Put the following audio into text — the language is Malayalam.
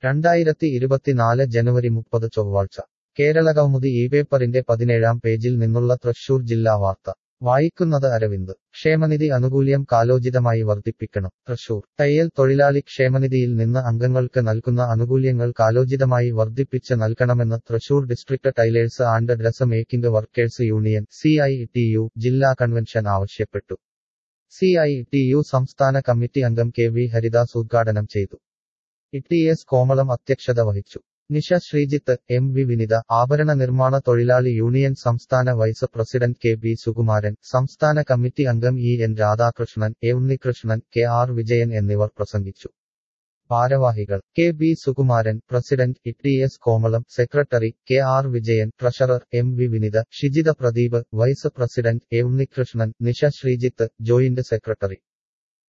രണ്ടായിരത്തി ഇരുപത്തിനാല് ജനുവരി മുപ്പത് ചൊവ്വാഴ്ച കേരളകൗമുദി ഈ പേപ്പറിന്റെ പതിനേഴാം പേജിൽ നിന്നുള്ള തൃശൂർ ജില്ലാ വാർത്ത വായിക്കുന്നത് അരവിന്ദ് ക്ഷേമനിധി ആനുകൂല്യം കാലോചിതമായി വർദ്ധിപ്പിക്കണം തൃശൂർ തയ്യൽ തൊഴിലാളി ക്ഷേമനിധിയിൽ നിന്ന് അംഗങ്ങൾക്ക് നൽകുന്ന ആനുകൂല്യങ്ങൾ കാലോചിതമായി വർദ്ധിപ്പിച്ച് നൽകണമെന്ന് Thrissur district tailors and dress making workers union C ജില്ലാ കൺവെൻഷൻ ആവശ്യപ്പെട്ടു സി സംസ്ഥാന കമ്മിറ്റി അംഗം കെ വി ഹരിദാസ് ഉദ്ഘാടനം ചെയ്തു ടി എസ് കോമളം അധ്യക്ഷത വഹിച്ചു നിഷ ശ്രീജിത്ത് എം വി വിനിത ആഭരണ നിർമ്മാണ തൊഴിലാളി യൂണിയൻ സംസ്ഥാന vice president K B Sukumaran സംസ്ഥാന കമ്മിറ്റി അംഗം E N Radhakrishnan A Unnikrishnan K R Vijayan എന്നിവർ പ്രസംഗിച്ചു ഭാരവാഹികൾ K B Sukumaran president T S Komalam secretary K R Vijayan treasurer M V Vinitha Shijitha Pradeep vice president A Unnikrishnan Nisha Sreejith joint secretary